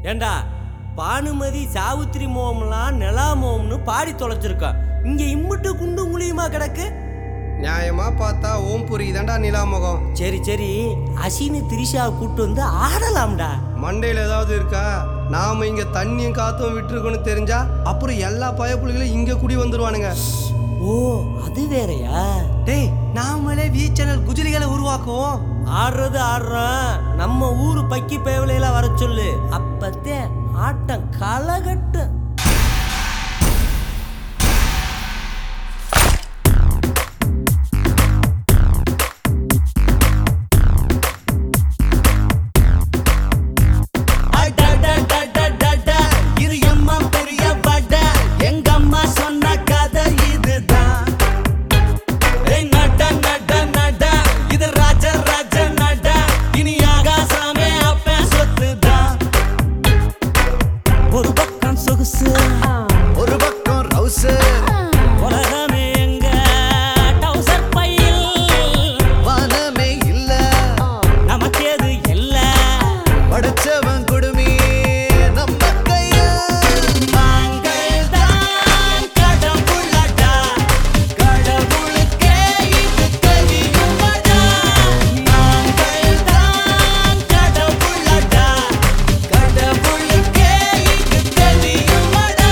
ஏண்டா பானுமதி சாவித்திரி மோகம்லாம் நிலா மோகம்னு பாடி தொலைச்சிருக்கான் இங்க இம்முட்டு குண்டு முழியுமா கிடக்கு நியாயமா பார்த்தா ஓம்புரி தான்டா நிலாமுகம் சரி சரி அசினு திரிஷா கூட்டு வந்து ஆடலாம்டா மண்டையில் ஏதாவது இருக்கா நாம இங்க தண்ணியும் காத்தும் விட்டுருக்கோன்னு தெரிஞ்சா அப்புறம் எல்லா பயப்புலிகளும் இங்க குடி வந்துருவானுங்க ஓ அது வேறயா டேய் நாமளே வி சேனல் குஜிலிகளை உருவாக்குவோம் ஆடுறது ஆடுறோம் நம்ம ஊரு பக்கி பேவலையெல்லாம் வர சொல்லு அப்பத்தே ஆட்டம் களகட்டும் இது எம்மா பெரிய வட எங்க அம்மா சொன்ன கதை இதுதான் ஏய் நட நட நட இது ராஜ ராஜ நட இனி ஆகாசாமே அப்ப சொத்துதான் ஒரு பக்கம் சொகுசு ஒரு பக்கம் ரவுசு உலகமே எங்க டவுசர் பையில் வானமே இல்ல நமக்கு எது இல்ல படைச்சவன் குடுமி நம்ம கைய நாங்கள் தான் கடவுளடா கடவுளுக்கே இது தெரியுமடா நாங்கள் தான் கடவுளடா கடவுளுக்கே இது தெரியுமடா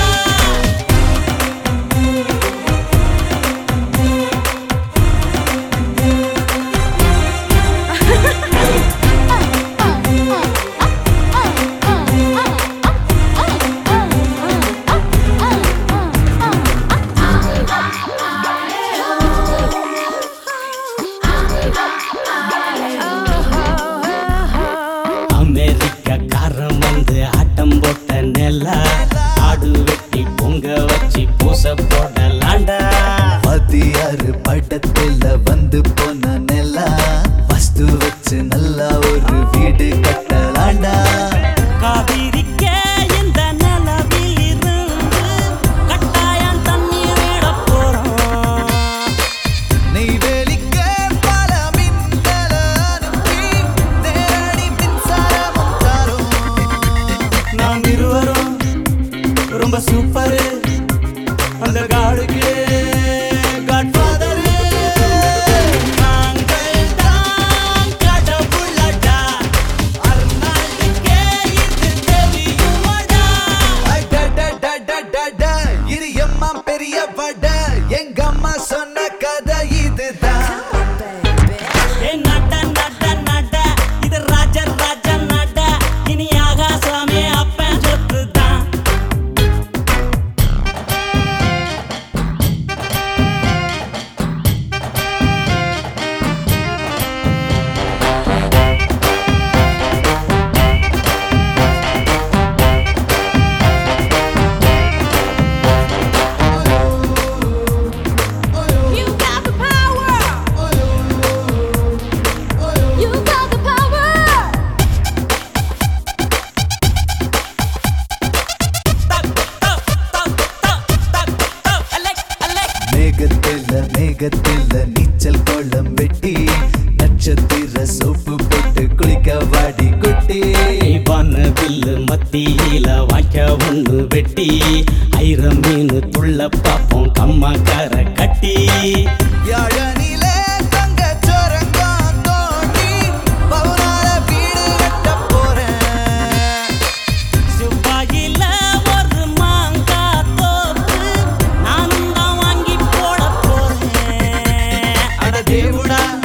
அமெரிக்காரன் வந்து ஆட்டம் போட்ட நெல்லா ஆடு வெட்டி பொங்க வச்சு பூச போடலாண்டா மதியாறு படத்துல வந்து போன நிலா வஸ்து வச்சு நல்லா ஒரு வீடு கட்டலாண்டா காவிரிக்கே இந்த நிலவில் இருந்து கட்டாயம் தண்ணீர் விட போறோம் நெய்வேலிக்க பல மின்னல அனுப்பி நேரடி மின்சாரமும் தரும் நாம் இருவரும் ரொம்ப சூப்பரு அந்த காடுக்கு காட்ஃபாதரு நாங்கள் தான் கடவுளடா அர்னால்டுக்கே இது தெரியுமடா அடடடடடட, இது எம்மா பெரிய வட எங்க அம்மா சொன்ன கதை இதுதான் ஏ நட நட நட இது ராஜ ராஜ நட இனி ஆகாசாமே அப்பன் சொத்துதான் You got the power. You got the power. மேகத்தில மேகத்தில நீச்சல் குளம் வெட்டி நட்சத்திர சோப்பு போட்டு குளிக்க வாடி குட்டி வில்லு மத்தியில வாய்க்க ஒண்ணு வெட்டி ஐர மீன் துள்ள பாப்போம் கம்மாக்கார கட்டி யாழனிலே தங்க சுரங்கம் தோண்டி பவுனால வீடு கட்ட போறேன் செவ்வாயில ஒரு மாங்கா தோப்பு நானும் தான் வாங்கி போட போறேன் அட தேவுடா